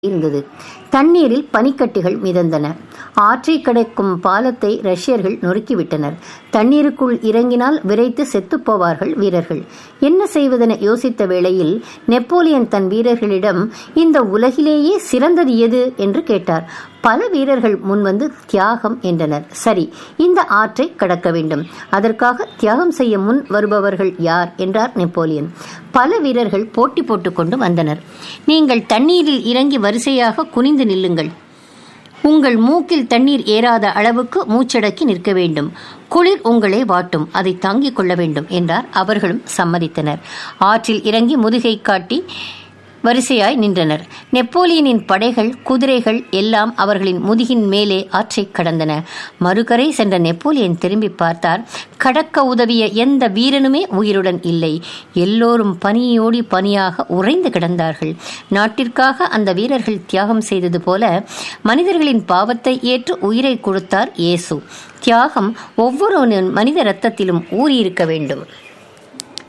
இருந்தது தண்ணீரில் பனிக்கட்டிகள் மிதந்தன ஆற்றை கடக்கும் பாலத்தை ரஷ்யர்கள் நொறுக்கிவிட்டனர் தண்ணீருக்குள் இறங்கினால் விரைத்து செத்துப் போவார்கள் வீரர்கள் என்ன செய்வதென யோசித்த வேளையில் நெப்போலியன் தன் வீரர்களிடம் இந்த உலகிலேயே சிறந்தது எது என்று கேட்டார் பல வீரர்கள் முன்வந்து தியாகம் என்றனர் சரி இந்த ஆற்றை கடக்க வேண்டும் அதற்காக தியாகம் செய்ய முன் வருபவர்கள் யார் என்றார் நெப்போலியன் பல வீரர்கள் போட்டி போட்டுக்கொண்டு வந்தனர் நீங்கள் தண்ணீரில் இறங்கி வரிசையாக குனிந்து நில்லுங்கள் உங்கள் மூக்கில் தண்ணீர் ஏறாத அளவுக்கு மூச்சடக்கி நிற்க வேண்டும் குளிர் உங்களை வாட்டும் அதை தாங்கிக் கொள்ள வேண்டும் என்றார் அவர்களும் சம்மதித்தனர் ஆற்றில் இறங்கி முதுகை காட்டி வரிசையாய் நின்றனர் நெப்போலியனின் படைகள் குதிரைகள் எல்லாம் அவர்களின் முதுகின் மேலே ஆற்றை கடந்தன மறுகரை சென்ற நெப்போலியன் திரும்பி பார்த்தார் கடக்க உதவிய எந்த வீரனுமே உயிருடன் இல்லை எல்லோரும் பனியோடி பனியாக உறைந்து கிடந்தார்கள் நாட்டிற்காக அந்த வீரர்கள் தியாகம் செய்தது போல மனிதர்களின் பாவத்தை ஏற்று உயிரை கொடுத்தார் இயேசு தியாகம் ஒவ்வொரு மனித இரத்தத்திலும் ஊறியிருக்க வேண்டும்